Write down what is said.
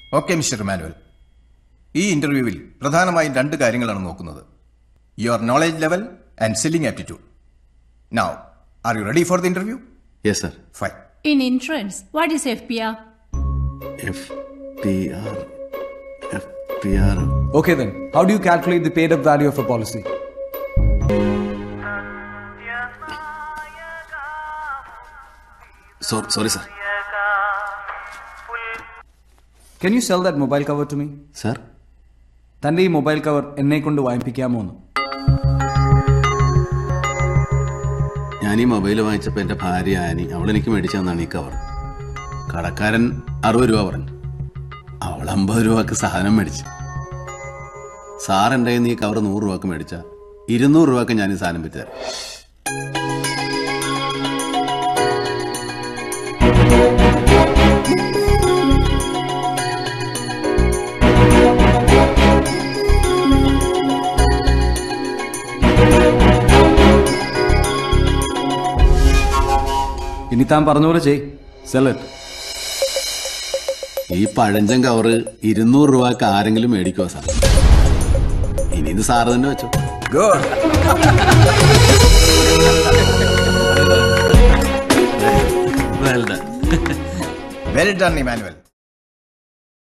Okay mister manual ഈ ഇന്റർവ്യൂവിൽ പ്രധാനമായും രണ്ട് കാര്യങ്ങളാണ് നോക്കുന്നത് your knowledge level and selling aptitude now are you ready for the interview yes sir fine In insurance, what is FPR? F P R F P R Okay then, how do you calculate the paid up value of a policy? Sorry sir Can you sell that mobile cover to me? Sir തന്റെ ഈ mobile cover എന്നെ കൊണ്ട് വാങ്ങിപ്പിക്കാമോ എന്ന് ഞാൻ ഈ mobile വാങ്ങിച്ചപ്പോൾ എൻ്റെ ഭാര്യ Annie അവളെനിക്ക് മേടിച്ചു തന്നാണ് ഈ കവർ കടക്കാരൻ അറുപത് രൂപ പറഞ്ഞു അവൾ അമ്പത് രൂപക്ക് സാധനം മേടിച്ചു സാർ എൻ്റെ കയ്യിൽ നിന്ന് ഈ കവർ നൂറ് രൂപക്ക് മേടിച്ച ഇരുന്നൂറ് രൂപക്ക് ഞാൻ ഈ സാധനം വിറ്റ് തരാം ഇനി താൻ പറഞ്ഞ പോലെ ചെയ് സെൽ ഇറ്റ് ഈ പഴഞ്ചൻ കവറ് ഇരുന്നൂറ് രൂപക്ക് ആരെങ്കിലും മേടിക്കുമോ സാർ ഇനി ഇത് സാറ് തന്നെ വെച്ചോ good well done well done Emmanuel